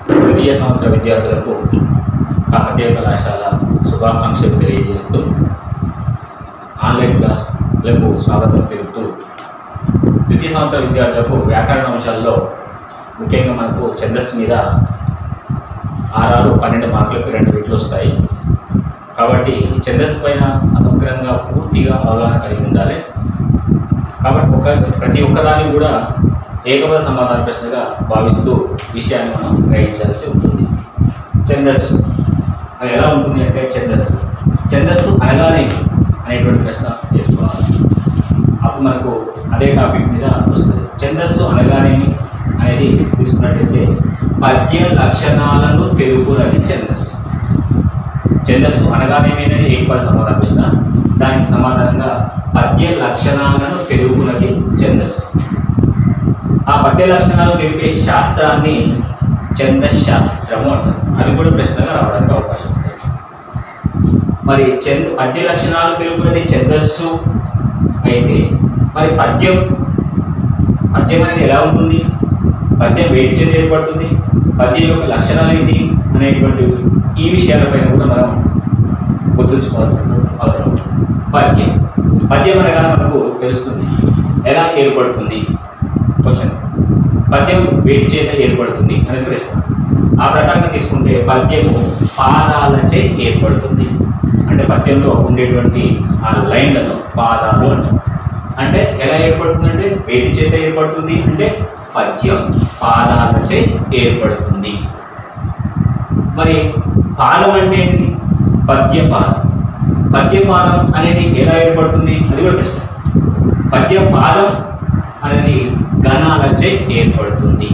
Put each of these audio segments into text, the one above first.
ద్వితీయ సంవత్సర విద్యార్థులకు కాకతీయ కళాశాల శుభాకాంక్షలు తెలియజేస్తూ ఆన్లైన్ క్లాస్లకు స్వాగతం తెలుపుతూ ద్వితీయ సంవత్సర విద్యార్థులకు వ్యాకరణ అంశాల్లో ముఖ్యంగా మనకు ఛందస్సు మీద ఆరారు పన్నెండు మార్కులకు రెండు బిట్లు వస్తాయి కాబట్టి ఈ ఛందస్సు పైన సమగ్రంగా పూర్తిగా అవగాహన కలిగి ఉండాలి కాబట్టి ఒక ప్రతి ఒక్కదాన్ని కూడా ఏకపద సమాధాన ప్రశ్నగా భావిస్తూ విషయాన్ని మనం గ్రహించాల్సి ఉంటుంది ఛందస్సు అది ఎలా ఉంటుంది అంటే ఛందస్సు ఛందస్సు అనగానే అనేటువంటి ప్రశ్న చేసుకోవాలి అప్పుడు మనకు అదే టాపిక్ మీద వస్తుంది ఛందస్సు అనగానేమి అనేది తీసుకున్నట్టయితే పద్య లక్షణాలను తెలుపునది ఛందస్సు ఛందస్సు అనగానేమి అనేది ఏకపద సమాధాన ప్రశ్న దానికి సమాధానంగా పద్య లక్షణాలను తెలుపునది ఛందస్సు ఆ పద్య లక్షణాలు తెలిపే శాస్త్రాన్ని ఛందశాస్త్రము అంటారు అది కూడా ప్రశ్నగా రావడానికి అవకాశం ఉంది మరి చంద్ పద్య లక్షణాలు తెలుపునది ఛందస్సు అయితే మరి పద్యం పద్యం అనేది ఎలా ఉంటుంది పద్యం వేటి చేత ఏర్పడుతుంది పద్యం యొక్క లక్షణాలు ఏంటి అనేటువంటి ఈ విషయాలపైన కూడా మనం గుర్తుంచుకోవాల్సిన అవసరం ఉంది. పద్యం పద్యం అనగా మనకు తెలుస్తుంది ఎలా ఏర్పడుతుంది క్వశ్చన్ పద్యం వేటి చేత ఏర్పడుతుంది అనేది ప్రశ్న ఆ ప్రకారంగా తీసుకుంటే పద్యము పాదాలచే ఏర్పడుతుంది అంటే పద్యంలో ఉండేటువంటి ఆ లైన్లను పాదాలు అంటాం అంటే ఎలా ఏర్పడుతుందంటే వేటి చేత ఏర్పడుతుంది అంటే పద్యం పాదాలచే ఏర్పడుతుంది మరి పాదం అంటే ఏంటి పద్యపాదం పద్యపాదం అనేది ఎలా ఏర్పడుతుంది అది కూడా ప్రశ్న పద్యపాదం అనేది గణాలచే ఏర్పడుతుంది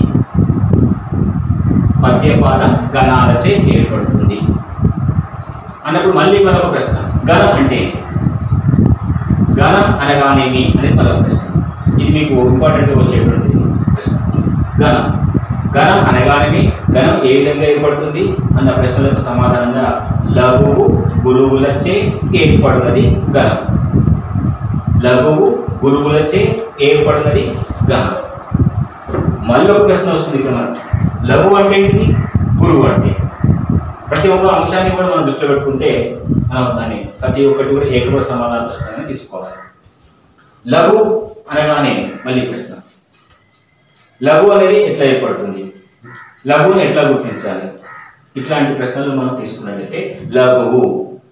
పద్యపాదం గణాలచే ఏర్పడుతుంది అన్నప్పుడు మళ్ళీ మరొక ప్రశ్న గణం అంటే ఏంటి? గణం అనగానేమి అనేది మరొక ప్రశ్న ఇది మీకు ఇంపార్టెంట్గా వచ్చేటువంటి ప్రశ్న గణం గణం అనగానేమి గణం ఏ విధంగా ఏర్పడుతుంది అన్న ప్రశ్నలకు సమాధానంగా లఘువు గురువులచే ఏర్పడినది గణం లఘువు గురువులచే ఏర్పడినది గణం మళ్ళీ ఒక ప్రశ్న వస్తుంది ఇక్కడ మనకు లఘువు అంటే ఏంటిది గురువు అంటే ఏంటి? ప్రతి ఒక్క అంశాన్ని కూడా మనం దృష్టిలో పెట్టుకుంటే మనం దాన్ని ప్రతి ఒక్కటి కూడా ఏకపద సమాధాన ప్రశ్నగా తీసుకోవాలి లఘు అనగానే మళ్ళీ ప్రశ్న లఘు అనేది ఎట్లా ఏర్పడుతుంది లఘువుని ఎట్లా గుర్తించాలి ఇట్లాంటి ప్రశ్నలు మనం తీసుకున్నట్లయితే లఘువు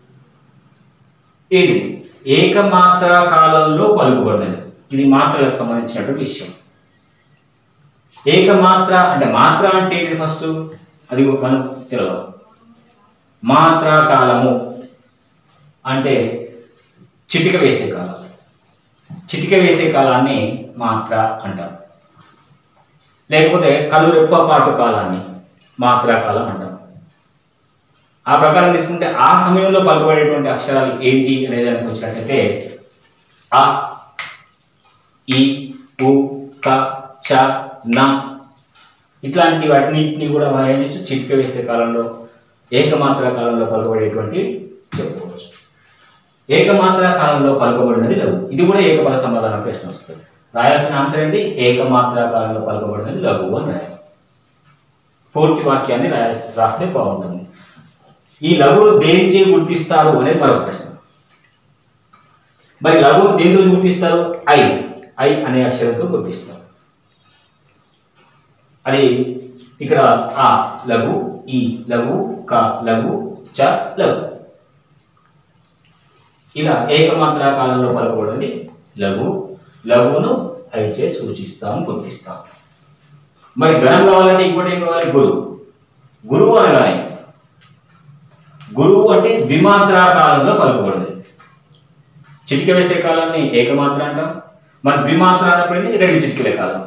ఏంటి ఏకమాత్ర కాలంలో పలుకుబడినది ఇది మాత్రలకు సంబంధించినటువంటి విషయం ఏకమాత్ర అంటే మాత్ర అంటే ఏంటి ఫస్ట్ అది మనం తెలియదు మాత్రా కాలము అంటే చిటిక వేసే కాలం చిటిక వేసే కాలాన్ని మాత్ర అంటాం లేకపోతే కనురెప్ప పాటు కాలాన్ని మాత్రా కాలం అంటాం ఆ ప్రకారం తీసుకుంటే ఆ సమయంలో పలుకబడేటువంటి అక్షరాలు ఏంటి అనేది దానికి వచ్చినట్లయితే ఆ ఈ ఉ క చ న ఇట్లాంటి వాటిని కూడా మనం ఏం చేయొచ్చు చిటిక వేసే కాలంలో ఏకమాత్ర కాలంలో పలుకబడేటువంటి చెప్పుకోవచ్చు ఏకమాత్ర కాలంలో పలుకబడినది లఘు ఇది కూడా ఏకపద సమాధాన ప్రశ్న వస్తుంది రాయాల్సిన ఆన్సర్ ఏంటి ఏకమాత్ర కాలంలో పలుకబడినది లఘువు అని రాయాలి పూర్తి వాక్యాన్ని రాయాల్సి రాస్తే బాగుంటుంది ఈ లఘువును దేనిచే గుర్తిస్తారు అనేది మరొక ప్రశ్న మరి లఘువును దేనితో గుర్తిస్తారు ఐ ఐ అనే అక్షరంతో గుర్తిస్తారు అది ఇక్కడ ఆ లఘు ఈ లఘు క లఘు చ లఘు ఇలా ఏకమాత్ర కాలంలో పలకబడింది లఘు లఘువును ఐచే సూచిస్తాం గుర్తిస్తాం మరి గణం కావాలంటే ఇంకోటి ఏం కావాలి గురువు గురువు అనగానే గురువు అంటే ద్విమాత్రా కాలంలో పలుకబడింది చిటిక వేసే కాలాన్ని ఏకమాత్ర అంటాం మరి ద్విమాత్ర అన్నప్పుడు రెండు చిటికలే కాలం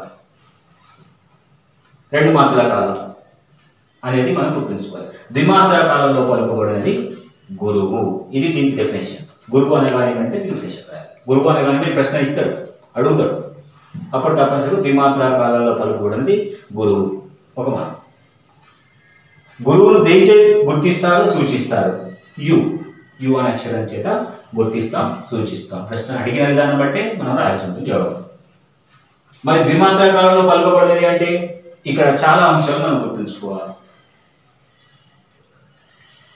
రెండు మాత్రల కాలం అనేది మనం గుర్తుంచుకోవాలి ద్విమాత్ర కాలంలో పలుకబడినది గురువు ఇది దీనికి డెఫినేషన్ గురువు అనగానే అంటే డెఫినేషన్ రాయాలి గురువు అనగానే మీరు ప్రశ్న ఇస్తాడు అడుగుతాడు అప్పుడు తప్పనిసరిగా ద్విమాత్ర కాలంలో పలుకబడినది గురువు ఒక మాట గురువును దేనిచే గుర్తిస్తారు సూచిస్తారు యు యు అనే అక్షరం చేత గుర్తిస్తాం సూచిస్తాం ప్రశ్న అడిగిన విధానం బట్టే మనం రాయాల్సి ఉంటుంది జవాబు మరి ద్విమాత్ర కాలంలో పలుకబడినది అంటే ఇక్కడ చాలా అంశాలు మనం గుర్తుంచుకోవాలి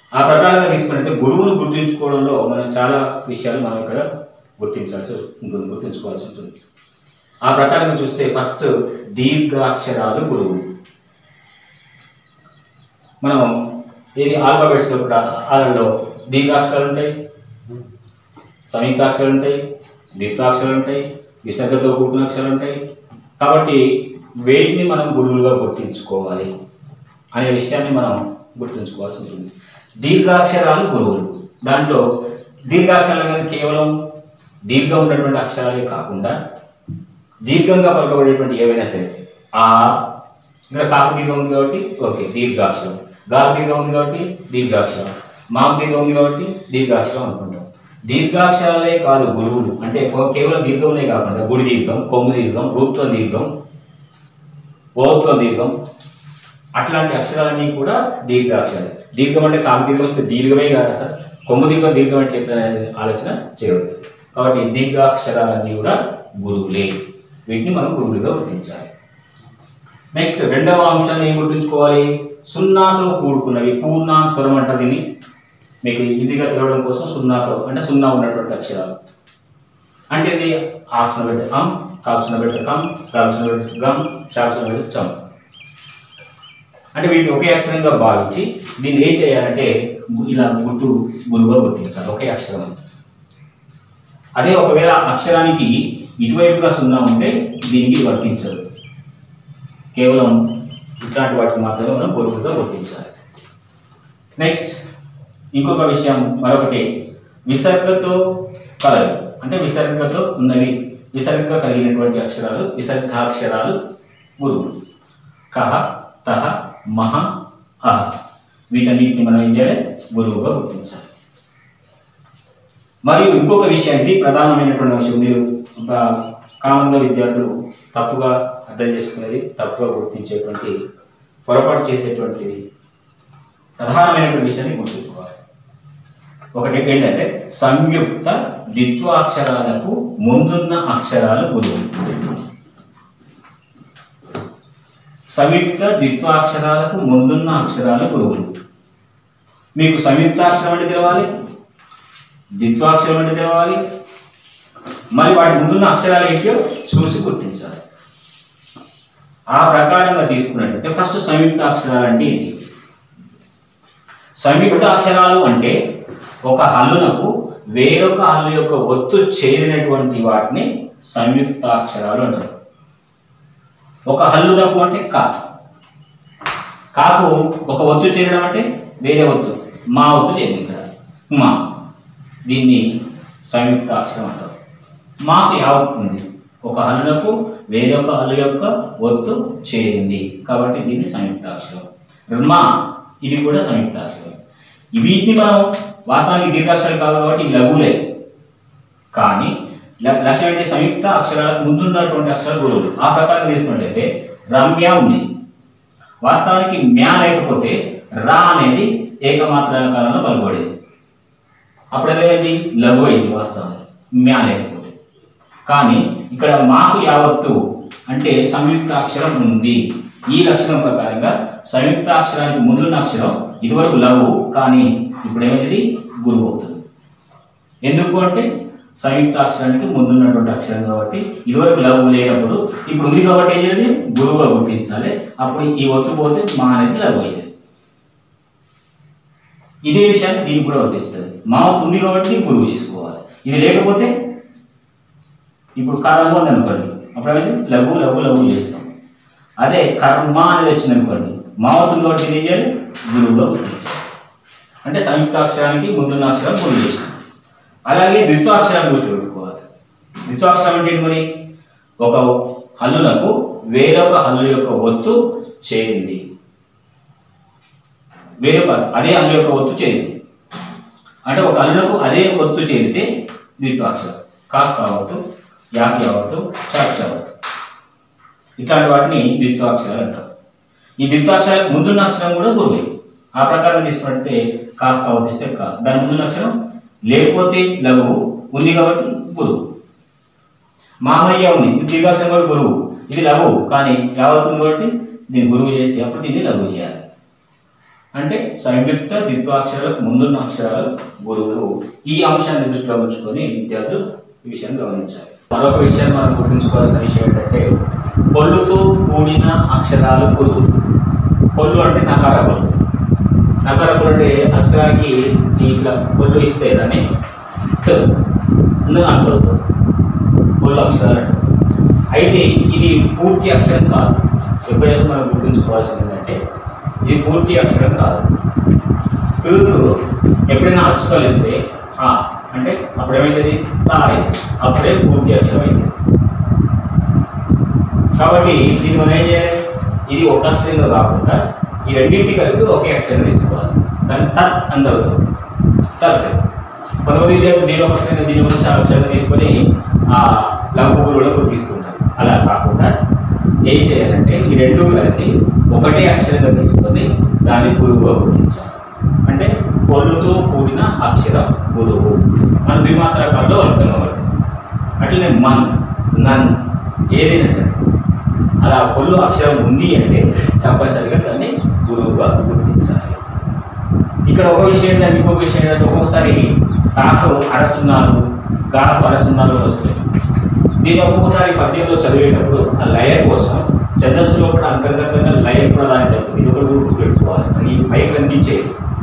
ఆ ప్రకారంగా తీసుకున్నట్లయితే గురువును గుర్తుంచుకోవడంలో మనం చాలా విషయాలు మనం ఇక్కడ గుర్తించాల్సి ఉంటుంది గుర్తుంచుకోవాల్సి ఉంటుంది ఆ ప్రకారంగా చూస్తే ఫస్ట్ దీర్ఘాక్షరాలు గురువులు మనం ఏది ఆల్ఫాబెట్స్లో కూడా వాళ్ళలో దీర్ఘాక్షరాలు ఉంటాయి సంయుక్తాక్షరాలు ఉంటాయి ద్వితాక్షరాలు ఉంటాయి విసర్గతో కూడిన అక్షరాలు ఉంటాయి కాబట్టి వేటిని మనం గురువులుగా గుర్తించుకోవాలి అనే విషయాన్ని మనం గుర్తుంచుకోవాల్సి ఉంటుంది దీర్ఘాక్షరాలు గురువులు దాంట్లో దీర్ఘాక్షరాలు కానీ కేవలం దీర్ఘం ఉన్నటువంటి అక్షరాలే కాకుండా దీర్ఘంగా పలకబడేటువంటి ఏవైనా సరే ఆ ఇక్కడ కాకు దీర్ఘం ఉంది కాబట్టి ఓకే దీర్ఘాక్షరం గాకు దీర్ఘం ఉంది కాబట్టి దీర్ఘాక్షరం మాకు దీర్ఘం ఉంది కాబట్టి దీర్ఘాక్షరం అనుకుంటాం దీర్ఘాక్షరాలే కాదు గురువులు అంటే కేవలం దీర్ఘంలే కాకుండా గుడి దీర్ఘం కొమ్ము దీర్ఘం రూత్వం దీర్ఘం ఓత్వం దీర్ఘం అట్లాంటి అక్షరాలన్నీ కూడా దీర్ఘాక్షరాలు దీర్ఘం అంటే కాకు దీర్ఘం వస్తే దీర్ఘమే కాదు సార్ కొమ్ము దీర్ఘం దీర్ఘం అంటే చెప్తాననే ఆలోచన చేయవద్దు కాబట్టి దీర్ఘాక్షరాలన్నీ కూడా గురువులే వీటిని మనం గురువులుగా గుర్తించాలి నెక్స్ట్ రెండవ అంశాన్ని ఏం గుర్తుంచుకోవాలి సున్నాతో కూడుకున్నవి పూర్ణ స్వరం అంటారు దీన్ని మీకు ఈజీగా తెలవడం కోసం సున్నాతో అంటే సున్నా ఉన్నటువంటి అక్షరాలు అంటే ఇది ఆక్సిన పెట్ట అం కాక్సిన పెట్ట కం కాక్సిన పెట్ట గం చాక్సిన పెట్ట చం అంటే వీటిని ఒకే అక్షరంగా భావించి దీన్ని ఏం చేయాలంటే ఇలా గుర్తు గురువుగా గుర్తించాలి ఒకే అక్షరం అని. అదే ఒకవేళ అక్షరానికి ఇటువైపుగా సున్నా ఉంటే దీనికి వర్తించదు కేవలం ఇట్లాంటి వాటికి మాత్రమే మనం గురువుగా గుర్తించాలి నెక్స్ట్ ఇంకొక విషయం మరొకటి విసర్గతో కలవి అంటే విసర్గతో ఉన్నవి విసర్గ కలిగినటువంటి అక్షరాలు విసర్గాక్షరాలు గురువులు కహ తహ మహ అహ వీటన్నిటిని మనం ఏం చేయాలి గురువుగా గుర్తించాలి మరియు ఇంకొక విషయం ఇది ప్రధానమైనటువంటి విషయం మీరు బ- కామన్గా విద్యార్థులు తప్పుగా అర్థం చేసుకునేది తప్పుగా గుర్తించేటువంటి పొరపాటు చేసేటువంటి ప్రధానమైనటువంటి విషయాన్ని గుర్తుంచుకోవాలి ఒకటి ఏంటంటే సంయుక్త ద్విత్వాక్షరాలకు ముందున్న అక్షరాలు గురువు సంయుక్త ద్విత్వాక్షరాలకు ముందున్న అక్షరాలు గురువులు మీకు సంయుక్తాక్షరం అంటే తెలవాలి ద్విత్వాక్షరం అంటే తెలవాలి మరి వాటి ముందున్న అక్షరాలు ఏంటో చూసి గుర్తించాలి ఆ ప్రకారంగా తీసుకున్నట్లయితే ఫస్ట్ సంయుక్త అక్షరాలు అంటే ఏంటి సంయుక్త అక్షరాలు అంటే ఒక హల్లునకు వేరొక హల్లు యొక్క ఒత్తు చేరినటువంటి వాటిని సంయుక్తాక్షరాలు అంటారు ఒక హల్లునకు అంటే కా కాకు ఒక ఒత్తు చేరడం అంటే వేరే ఒత్తు మా ఒత్తు చేరింది ఇక్కడ మా దీన్ని సంయుక్త అక్షరం అంటారు మాకు యావత్తుంది ఒక హల్లునకు వేరొక హల్లు యొక్క ఒత్తు చేరింది కాబట్టి దీన్ని సంయుక్త అక్షరం మా ఇది కూడా సంయుక్త అక్షరం వీటిని మనం వాస్తవానికి దీర్ఘాక్షరాలు కాదు కాబట్టి ఇవి లఘువులే కానీ ల- లక్ష్యం ఏంటి సంయుక్త అక్షరాలకు ముందున్నటువంటి అక్షరాలు గురువులు ఆ ప్రకారం తీసుకున్నట్లయితే రమ్య ఉంది వాస్తవానికి మ్యా లేకపోతే రా అనేది ఏకమాత్ర కాలంలో పలుకోడేది అప్పుడు ఏమైంది లఘు అయింది వాస్తవానికి మ్యా లేకపోతే కానీ ఇక్కడ మాకు యావత్తు అంటే సంయుక్త అక్షరం ఉంది ఈ లక్షణం ప్రకారంగా సంయుక్త అక్షరానికి ముందున్న అక్షరం ఇదివరకు లఘు కానీ ఇప్పుడు ఏమైంది గురువు అవుతుంది ఎందుకు అంటే సంయుక్త అక్షరానికి ముందున్నటువంటి అక్షరం కాబట్టి ఇదివరకు లఘు లేనప్పుడు ఇప్పుడు ఉంది కాబట్టి ఏం చేయాలి గురువుగా గుర్తించాలి అప్పుడు ఈ ఒత్తు పోతే మా అనేది లఘు అయ్యేది ఇదే విషయాన్ని దీనికి కూడా వర్తిస్తుంది మా ఒత్తు ఉంది కాబట్టి దీన్ని గురువు చేసుకోవాలి ఇది లేకపోతే ఇప్పుడు కర్మ ఉంది అనుకోండి అప్పుడు అనేది లఘు లఘు లఘు చేస్తాం అదే కర్మ అనేది వచ్చింది అనుకోండి మా అవుతుంది కాబట్టి ఏం చేయాలి గురువుగా గుర్తించాలి అంటే సంయుక్తాక్షరానికి ముందున్న అక్షరం గురువు చేసినాం అలాగే ద్విత్వాక్షరాన్ని గుర్తుపెట్టుకోవాలి ద్విత్వాక్షరం అంటే ఏంటి మరి ఒక హల్లునకు వేరొక హల్లు యొక్క ఒత్తు చేరింది వేరొక అదే హల్లు యొక్క ఒత్తు చేరింది అంటే ఒక హల్లునకు అదే ఒత్తు చేరితే ద్విత్వాక్షరం కాక్ కావద్దు యాక్ కావద్దు చాక్ కావద్దు ఇట్లాంటి వాటిని ద్విత్వాక్షరాలు అంటారు ఈ ద్విత్వాక్షరాలకు ముందున్న అక్షరం కూడా గురువే ఆ ప్రకారం తీసుకుంటే కాక్ కావద్దిస్తే కా దాని ముందున్న అక్షరం లేకపోతే లఘువు ఉంది కాబట్టి గురువు మామయ్య ఉంది ఇది దీర్ఘాక్షరం కూడా గురువు ఇది లఘువు కానీ యావత్ ఉంది కాబట్టి దీన్ని గురువు చేసి అప్పుడు దీన్ని లఘువు చేయాలి అంటే సంయుక్త ద్విత్వాక్షరాలకు ముందున్న అక్షరాలు గురువులు ఈ అంశాన్ని దృష్టిలో ఉంచుకొని విద్యార్థులు ఈ విషయాన్ని గమనించాలి మరొక విషయాన్ని మనం గుర్తుంచుకోవాల్సిన విషయం ఏంటంటే పొల్లుతో కూడిన అక్షరాలు గురువులు పొల్లు అంటే నకార పొల్లు నకార పొల్లు అంటే అక్షరానికి ఈ ఇట్లా పొల్లు ఇస్తే దాన్ని ట్ ను అంటారు పొల్లు అక్షరాలు అంటారు అయితే ఇది పూర్తి అక్షరం కాదు ఎప్పుడైతే మనం గుర్తుంచుకోవాల్సింది ఏంటంటే ఇది పూర్తి అక్షరం కాదు తెలుగులో ఎప్పుడైనా అచ్చు కలిస్తే ఆ అంటే అప్పుడు ఏమైతుంది తా అయింది అప్పుడే పూర్తి అక్షరం అయింది కాబట్టి దీన్ని మనం ఏం చేయాలి ఇది ఒక అక్షరంగా కాకుండా ఈ రెండింటి కలిపి ఒకే అక్షరం తీసుకోవాలి దాన్ని తత్ అని చదువుతాం తత్ కొంతమంది విద్యార్థులు దీని ఒక అక్షరంగా దీని ఒక చాలా అక్షరంగా తీసుకొని ఆ లఘు గురువులో గుర్తిస్తుంటారు అలా కాకుండా ఏం చేయాలంటే ఈ రెండు కలిసి ఒకటే అక్షరంగా తీసుకొని దాన్ని గురువుగా గుర్తించాలి అంటే పొల్లుతో కూడిన అక్షరం గురువు మన ద్విమాత్ర రకాల్లో వెళ్తాం కాబట్టి అట్లనే మన్ నన్ ఏదైనా సరే అలా పొల్లు అక్షరం ఉంది అంటే తప్పనిసరిగా దాన్ని గురువుగా గుర్తించాలి ఇక్కడ ఒక విషయం ఏంటంటే ఇంకొక విషయం ఏంటంటే ఒక్కొక్కసారి తాకు అరసున్నాలు గాకు అరసున్నాలు వస్తాయి దీన్ని ఒక్కొక్కసారి పద్యంలో చదివేటప్పుడు ఆ లయ కోసం ఛందస్సులో కూడా అంతర్గతంగా లయ ప్రాధాన్యత ఉంటుంది ఇది ఒకటి గుర్తు పెట్టుకోవాలి ఈ పై కనిపించే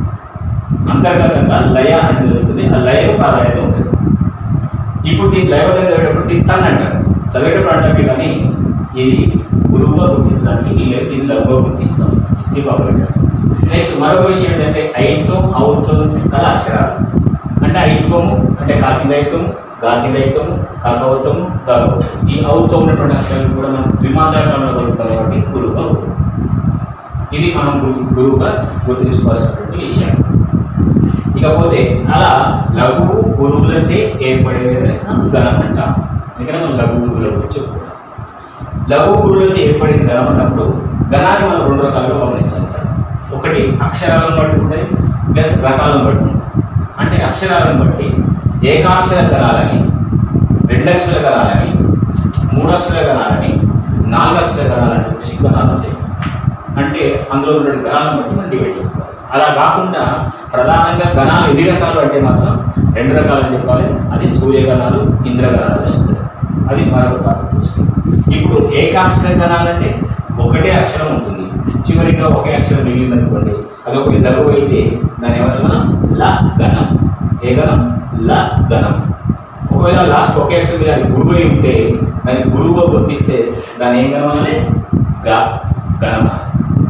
అంతర్గతంగా లయ అనేది ఉంటుంది ఆ లయ ప్రాధాన్యత ఉంటుంది ఇప్పుడు దీన్ని లయబద్ధంగా చదివేటప్పుడు తిత్తాన్ని అంటారు చదివేటప్పుడు అంటారు కానీ ఇది గురువుగా గుర్తించడానికి ఈ లేదు దీన్ని లఘుగా గుర్తిస్తాం ఇది ఒక నెక్స్ట్ మరొక విషయం ఏంటంటే ఐత్వం ఔత్వం కల అక్షరాలు అంటే ఐత్వము అంటే కాకిందైత్వము గాకిందైత్వము కాకవత్వము గాకవత్వం ఈ ఔత్వం ఉన్నటువంటి అక్షరాలు కూడా మనం ద్విమాత్రకంలో కలుగుతాం కాబట్టి గురువుగా అవుతుంది ఇది మనం గురు- గురువుగా గుర్తుంచుకోవాల్సినటువంటి విషయం ఇకపోతే అలా లఘువు గురువులచే ఏర్పడేది గణం అంటాం ఇక్కడ మనం లఘు గురువుల గురించి చెప్పుకున్నాం లఘు గురువులచే ఏర్పడింది గణం అన్నప్పుడు గణాన్ని మనం రెండు రకాలుగా గమనించాలి ఒకటి అక్షరాలను బట్టి ఉంటుంది ప్లస్ రకాలను బట్టి ఉంటుంది అంటే అక్షరాలను బట్టి ఏకాక్షర గణాలని రెండక్షర గణాలని మూడక్షర గణాలని నాలుగు అక్షర గణాలని చెప్పేసి గణాలు వచ్చాయి అంటే అందులో ఉన్న గణాలను బట్టి మనం డివైడ్ చేసుకోవాలి అలా కాకుండా ప్రధానంగా గణాలు ఎన్ని రకాలు అంటే మాత్రం రెండు రకాలు అని చెప్పాలి అది సూర్యగణాలు ఇంద్రగణాలు అని వస్తుంది అది మరొక టాపిక్ వస్తుంది ఇప్పుడు ఏకాక్షర గణాలు అంటే ఒకటే అక్షరం ఉంటుంది చివరిగా ఒకే అక్షరం మిగిలింది అనుకోండి అది ఒక లఘు అయితే దాని ఏమన్నా మనం ల గణం ఏ గణం ల గణం ఒకవేళ లాస్ట్ ఒకే అక్షరం మీద అది గురువు అయి ఉంటే దాన్ని గురువుగా గుర్తిస్తే దాన్ని ఏం గణం అనాలి గ గణం అనాలి.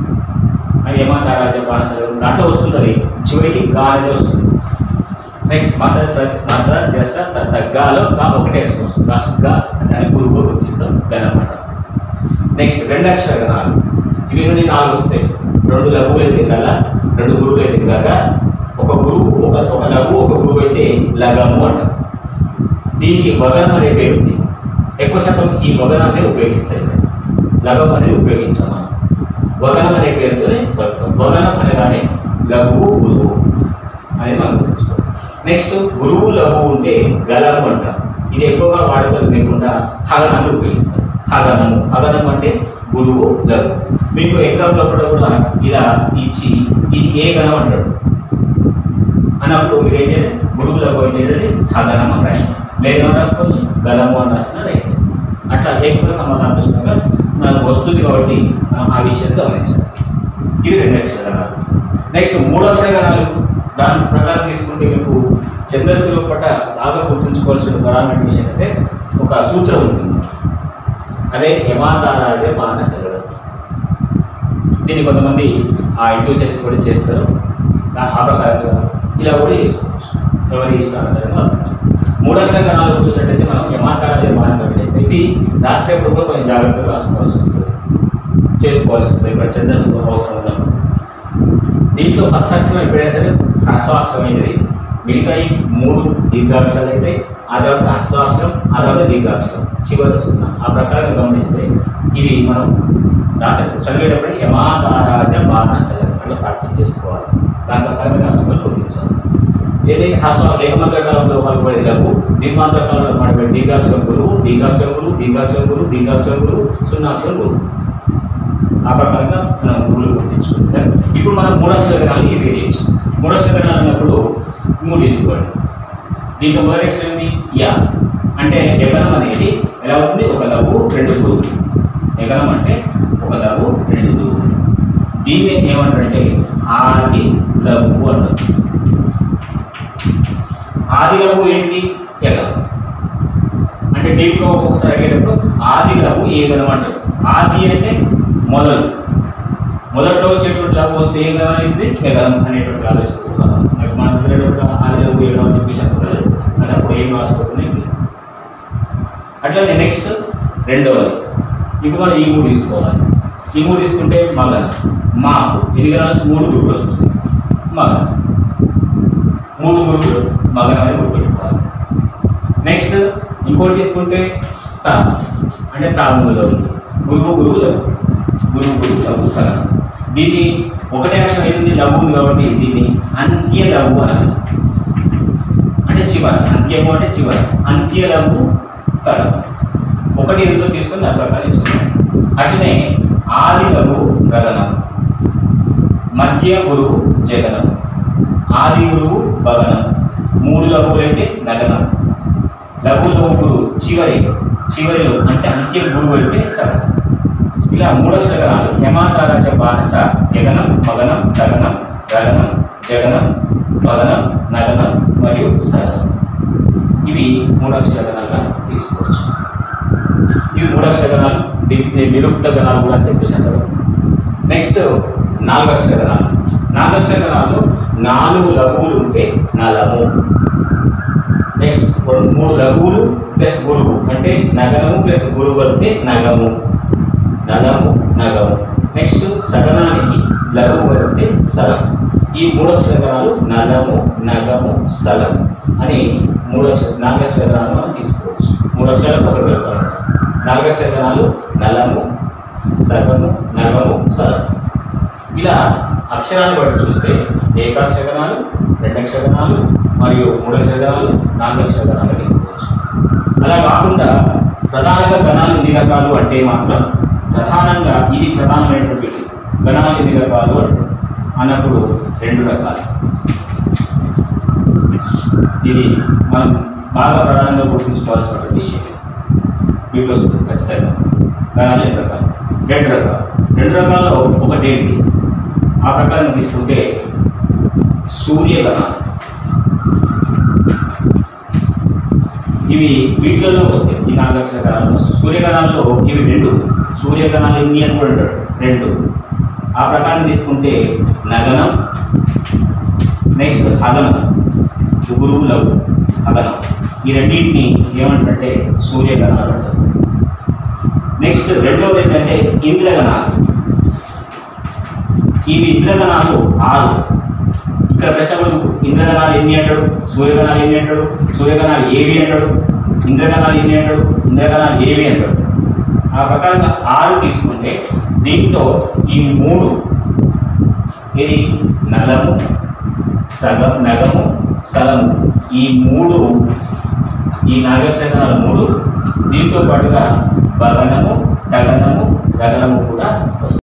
అది ఏమంటారా చెప్పాలి సరే దాంట్లో వస్తుంది అది చివరికి గా అనేది వస్తుంది నెక్స్ట్ మస సచ్ మస జస తత్త గాలో గా ఒకటే అక్షరం వస్తుంది లాస్ట్ గా దాన్ని గురువుగా గుర్తిస్తాం గణం అంటాం నెక్స్ట్ రెండు అక్షర గణాలు ఇవి నుండి నాలుగు వస్తాయి రెండు లఘువులు అయితే గల రెండు గురువులు అయితే గల ఒక గురువు ఒక ఒక లఘు ఒక గురువు అయితే లగము అంటాం దీనికి వగనం అనే పేరు ఉంది ఎక్కువ శాతం ఈ వగనాన్ని ఉపయోగిస్తాయి లగం అనేది ఉపయోగించాం మనం వగనం అనే పేరుతోనే బతుకుతాం వగనం అనగానే లఘువు గురువు అనేది మనం గుర్తుంచుకోవాలి నెక్స్ట్ గురువు లఘువు ఉంటే గలము అంటాం ఇది ఎక్కువగా వాడుకలు లేకుండా హగనాన్ని ఉపయోగిస్తారు హగనము హగనం అంటే గురువు లఘు మీకు ఎగ్జామ్లో కూడా కూడా ఇలా ఇచ్చి ఇది ఏ గణం అంటాడు అన్నప్పుడు మీరు ఏం చేయాలి గురువు లఘు ఏం చేయాలి హగనం అని రాయాలి లేదా రాసుకోవచ్చు గలము అని రాసిన రైట్ అట్లా ఎక్కువ సమాధానం మనకు వస్తుంది కాబట్టి మనం ఆ విషయాన్ని గమనించాలి ఇవి రెండు అక్షరాలు నెక్స్ట్ మూడు అక్షరాలు దాని ప్రకారం తీసుకుంటే మీకు ఛందస్సులో పట్ల బాగా గుర్తుంచుకోవాల్సిన ప్రధానమైన విషయం అంటే ఒక సూత్రం ఉంటుంది అదే యమాతారాజ మానసగడం దీన్ని కొంతమంది ఆ ఇంటూసెస్ కూడా చేస్తారు ఆ- ఆ ప్రకారంగా ఇలా కూడా చేసుకోవచ్చు ఎవరి ఇష్టానుసారంగా వాళ్ళు. మూడు అక్షర గణాలు చూసినట్టయితే మనం యమాతారాజ మానసగడం చేస్తే ఇది రాసేటప్పుడు కూడా కొంచెం జాగ్రత్తగా రాసుకోవాల్సి వస్తుంది చేసుకోవాల్సి వస్తుంది ఇప్పుడు ఛందస్సు అవసరం ఉన్నప్పుడు దీంట్లో ఫస్ట్ అక్షరం ఎప్పుడైనా సరే హ్రస్వాక్షరం అయింది మిగతా ఈ మూడు దీర్ఘాక్షరాలు అయితే ఆ తర్వాత హ్రస్వాక్షరం ఆ తర్వాత దీర్ఘాక్షరం చివరి సున్నా ఆ ప్రకారంగా గమనిస్తే ఇవి మనం రాసే చదివేటప్పుడు యమాతారాజ బాణస అట్లా ప్రాక్టీస్ చేసుకోవాలి దాని ప్రకారంగా రాసుకోవాలి గుర్తించాలి ఏదైతే హ్రస్వ ఏకమంత్ర కాలంలో పలుకుబడేది లఘు దీర్ఘాంతర కాలంలో పడిపోయి దీర్ఘాక్షరం గురువు దీర్ఘాక్షరం గురువు దీర్ఘాక్షరం గురువు దీర్ఘాక్షరం గురువు సున్నాక్షరం గురువు ఆ ప్రకారంగా మనం గురువులు గుర్తించుకుంటాం ఇప్పుడు మనం మూడు అక్షర గణాలు ఈజీగా చేయొచ్చు మూడు అక్షర గణాలు అన్నప్పుడు మూడు తీసుకోండి దీంట్లో మొదటి అక్షరం ఏంది యా అంటే యగనం అనేది ఎలా అవుతుంది ఒక లఘు రెండు గురువులు యగనం అంటే ఒక లఘు రెండు గురువులు దీన్ని ఏమంటారంటే ఆది లఘు అంటారు ఆది లఘు ఏంటిది యగనం అంటే డీప్గా ఒక్కొక్కసారి అడిగేటప్పుడు ఆది లఘు ఏ గణం అంటారు ఆది అంటే మొదలు మొదట్లో వచ్చేటువంటి లఘు వస్తే ఏ గణం అనేది యగనం అనేటువంటి ఆలోచన మనకు మనం వెళ్ళేటప్పుడు ఆది లఘు ఏ గణం అని చెప్పేసి అనుకుంటారు అది అప్పుడు ఏం రాసుకోకుండా అట్లానే నెక్స్ట్ రెండవది ఇప్పుడు మనం ఈ మూడు తీసుకోవాలి ఈ మూడు తీసుకుంటే మగన మాకు ఎన్ని గణాలు మూడు గురువులు వస్తుంది మగన మూడు గురువులు మగన అని గుర్తుపెట్టుకోవాలి నెక్స్ట్ ఇంకోటి తీసుకుంటే తా అంటే తాములో ఉంది గురువు గురువు లఘు గురువు గురువు లఘు తల దీన్ని ఒకటే అక్షరం ఏది లఘు ఉంది కాబట్టి దీన్ని అంత్య లఘు అనాలి అంటే చివర అంత్యము అంటే చివర అంత్య లఘు తల ఒకటి ఎదురు తీసుకొని దాని ప్రకారం చేసుకున్నాం అట్లనే ఆది లఘు గగనం మధ్య గురువు జగనం ఆది గురువు భగనం మూడు లఘువులైతే నగనం లఘు లఘు గురువు చివరి చివరిలో అంటే అంత్య గురువు అయితే సగం ఇలా మూడు అక్షరాలు హేమాతారాజ బానస యగనం మగనం గగనం గగనం జగనం భగనం నగనం మరియు సగనం ఇవి మూడు అక్షరాలుగా తీసుకోవచ్చు ఇవి మూడు అక్షరాలు దీన్ని నిరుక్త గణాలు కూడా అని చెప్పేసి అంటారు నెక్స్ట్ నాలుగు అక్షరాలు నాలుగు అక్షరాలు నాలుగు లఘువులు ఉంటే నలము నెక్స్ట్ రెండు- మూడు లఘువులు ప్లస్ గురువు అంటే నగనము ప్లస్ గురువు కలిపితే నగము నగము నగము నెక్స్ట్ సగనానికి లఘువు కలిపితే సగం ఈ మూడు అక్షరాలు నలము నగము సగం అని మూడు అక్షర నాలుగు అక్షరాలు మనం తీసుకోవచ్చు మూడు అక్షరాలు ఒకటి పెడతారు నాలుగు అక్షరాలు నలము సగము నగము సగం ఇలా అక్షరాన్ని బట్టి చూస్తే ఏకాక్షరగణాలు రెండక్షరగణాలు మరియు మూడు అక్షరగణాలు నాలుగు అక్షరగణాలు తీసుకోవచ్చు అలా కాకుండా ప్రధానంగా గణాలు ఎన్ని రకాలు అంటే మాత్రం ప్రధానంగా ఇది ప్రధానమైనటువంటి గణాలు ఎన్ని రకాలు అంటారు అన్నప్పుడు రెండు రకాలు ఇది మనం బాగా ప్రధానంగా గుర్తుంచుకోవాల్సినటువంటి విషయం వీటిలో వస్తుంది ఖచ్చితంగా గణాలు ఎన్ని రకాలు రెండు రకాలు రెండు రకాల్లో ఒకటి ఏంటి ఆ ప్రకారం తీసుకుంటే సూర్యగణాలు ఇవి వీటిలలో వస్తాయి ఈ నాలుగు అక్షరాలు సూర్యగణాల్లో ఇవి రెండు సూర్యగణాలు ఎన్ని అని కూడా అంటాడు రెండు ఆ ప్రకారం తీసుకుంటే నగనం నెక్స్ట్ హగనం గురువు లఘు హగనం ఈ రెండింటిని ఏమంటారంటే సూర్యగణాలు అంటారు నెక్స్ట్ రెండవది ఏంటంటే ఇంద్రగణాలు ఇవి ఇంద్రగణాలు ఆరు ఇక్కడ ప్రశ్న కూడా ఇంద్రగణాలు ఎన్ని అంటాడు సూర్యగణాలు ఎన్ని అంటాడు సూర్యగణాలు ఏవి అంటాడు ఇంద్రగణాలు ఎన్ని అంటాడు ఇంద్రగణాలు ఏవి అంటాడు ఆ ప్రకారంగా ఆరు తీసుకుంటే దీంట్లో ఈ మూడు ఇది నలము సగం నగము సగము ఈ మూడు ఈ నాగక్షగణాలు మూడు దీంతో పాటుగా భగనము గగనము గగనము కూడా వస్తాయి